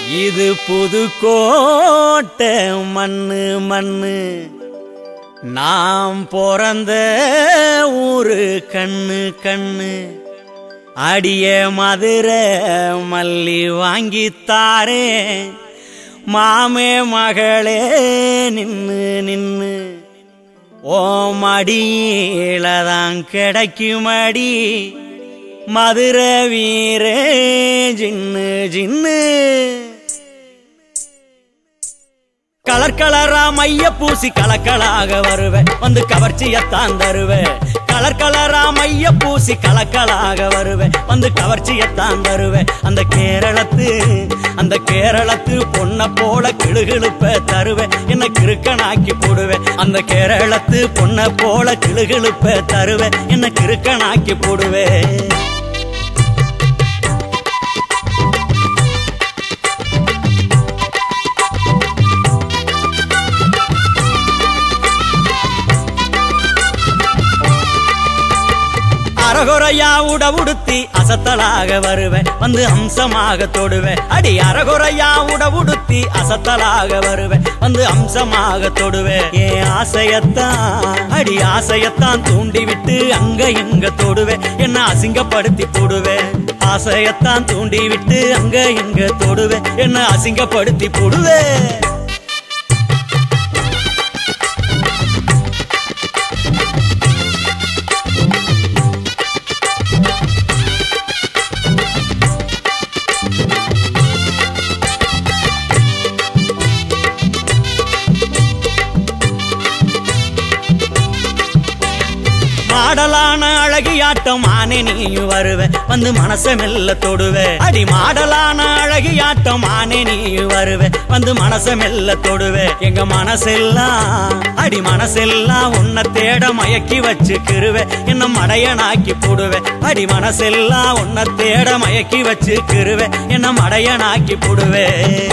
இது புதுக்கோட்டை மண்ணு மண்ணு நாம் பிறந்த ஊரு கண்ணு கண்ணு அடிய மதுரை மல்லி வாங்கித்தாரே மாமே மகளே நின்னு நின்னு ஓ மடியில தான் கிடைக்குமடி மதுரை வீரே ஜின்னு ஜின்னு கலர் கலரா மைய பூசி கலக்கலாக வருவேன் வந்து கவர்ச்சியத்தான் தருவேன் கலர் கலரா மைய பூசி கலக்கலாக வருவேன் வந்து கவர்ச்சியத்தான் தருவேன் அந்த கேரளத்து அந்த கேரளத்து பொண்ண போல கிளுகிழுப்ப தருவேன் என்ன கிறுக்கனாக்கி போடுவேன் அந்த கேரளத்து பொண்ண போல கிளுகிழுப்ப தருவேன் என்ன கிறுக்கனாக்கி போடுவேன் அரகுறையா உட உடுத்தி அசத்தலாக வருவேன் வந்து அம்சமாக தொடுவேன் அடி அரகுறையா உட உடுத்தி அசத்தலாக வருவேன் வந்து அம்சமாக தொடுவேன் ஏன் ஆசையத்தான் அடி ஆசையத்தான் தூண்டி விட்டு அங்க எங்க தொடுவேன் என்ன அசிங்கப்படுத்தி போடுவேன் ஆசையத்தான் தூண்டி விட்டு அங்க எங்க தொடுவேன் என்ன அசிங்கப்படுத்தி போடுவேன் மாடலான அழகியாட்டம் ஆனே நீயும் வருவ வந்து மனச மெல்ல தொடுவ அடி மாடலான அழகியாட்டம் ஆனே நீயும் வருவ வந்து மனச மெல்ல தொடுவ எங்க மனசெல்லாம் அடி மனசெல்லாம் உன்னை தேட மயக்கி வச்சுக்கிருவ என்ன மடையனாக்கி போடுவ அடி மனசெல்லாம் உன்னை தேட மயக்கி வச்சுக்கிருவ என்ன மடையனாக்கி போடுவே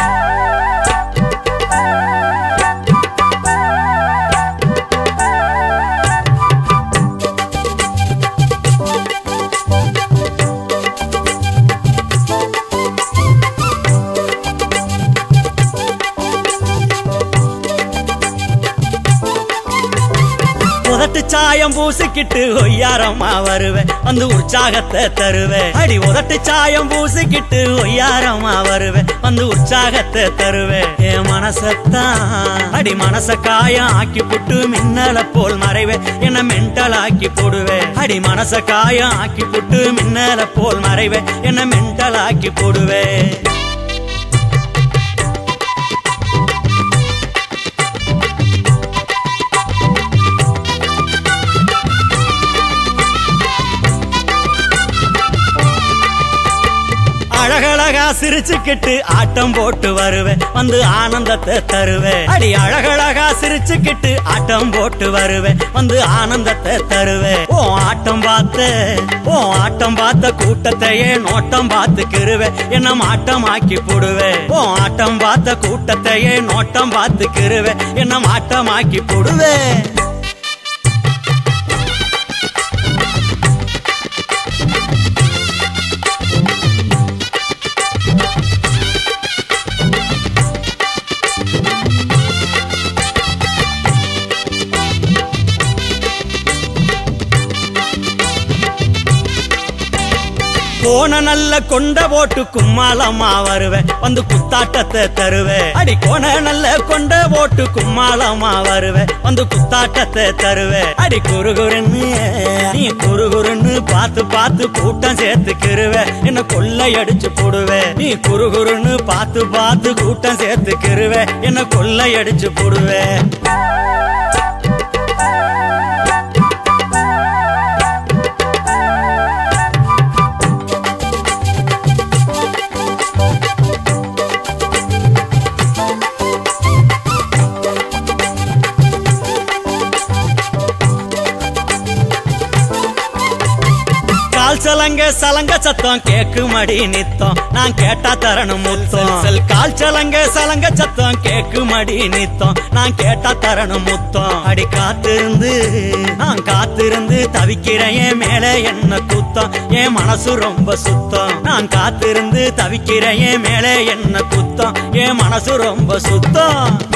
உதட்டு சாயம் பூசிக்கிட்டு ஒய்யாரமா வருவேன் வந்து உற்சாகத்தை தருவேன் அடி உதட்டு சாயம் பூசிக்கிட்டு ஒய்யாரமா வருவேன் வந்து உற்சாகத்தை தருவேன் என் மனசத்தான் அடி மனச காயம் ஆக்கி புட்டு மின்னல போல் மறைவேன் என்ன மென்டல் ஆக்கி போடுவேன் அடி மனச காயம் ஆக்கி புட்டு மின்னல போல் மறைவேன் என்ன மென்டல் ஆக்கி போடுவேன் அழகழகா சிரிச்சுக்கிட்டு ஆட்டம் போட்டு வருவேன் வந்து ஆனந்தத்தை தருவேன் அடி அழகழகா சிரிச்சுக்கிட்டு ஆட்டம் போட்டு வருவேன் வந்து ஆனந்தத்தை தருவேன் ஓ ஆட்டம் பார்த்த ஓ ஆட்டம் பார்த்த கூட்டத்தையே நோட்டம் பார்த்துக்கிருவேன் என்ன மாட்டம் ஆக்கி போடுவேன் ஓ ஆட்டம் பார்த்த கூட்டத்தையே நோட்டம் பார்த்துக்கிருவேன் என்ன மாட்டம் ஆக்கி போடுவேன் கோண நல்ல கொண்ட போட்டு கும்மாளமா வருவேன் வந்து குத்தாட்டத்தை தருவேன் அடி கோண நல்ல கொண்ட போட்டு கும்மாளமா வருவேன் வந்து குத்தாட்டத்தை தருவேன் அடி குறுகுறுன்னு நீ குறுகுறுன்னு பார்த்து பார்த்து கூட்டம் சேர்த்துக்கிருவ என்ன கொள்ளை அடிச்சு போடுவேன் நீ குறுகுறுன்னு பார்த்து பார்த்து கூட்டம் சேர்த்துக்கிருவ என்ன கொள்ளை அடிச்சு போடுவேன் கால் சலங்க சலங்க சத்தம் கேக்குமடி நித்தம் நான் கேட்டா தரணும் முத்தம் செல் கால் சலங்க சலங்க சத்தம் கேக்கு மடி நித்தம் நான் கேட்டா தரணும் முத்தம் அடி காத்திருந்து நான் காத்திருந்து தவிக்கிறேன் என் மேல என்ன குத்தம் என் மனசு ரொம்ப சுத்தம் நான் காத்திருந்து தவிக்கிறேன் என் மேல என்ன குத்தம் என் மனசு ரொம்ப சுத்தம்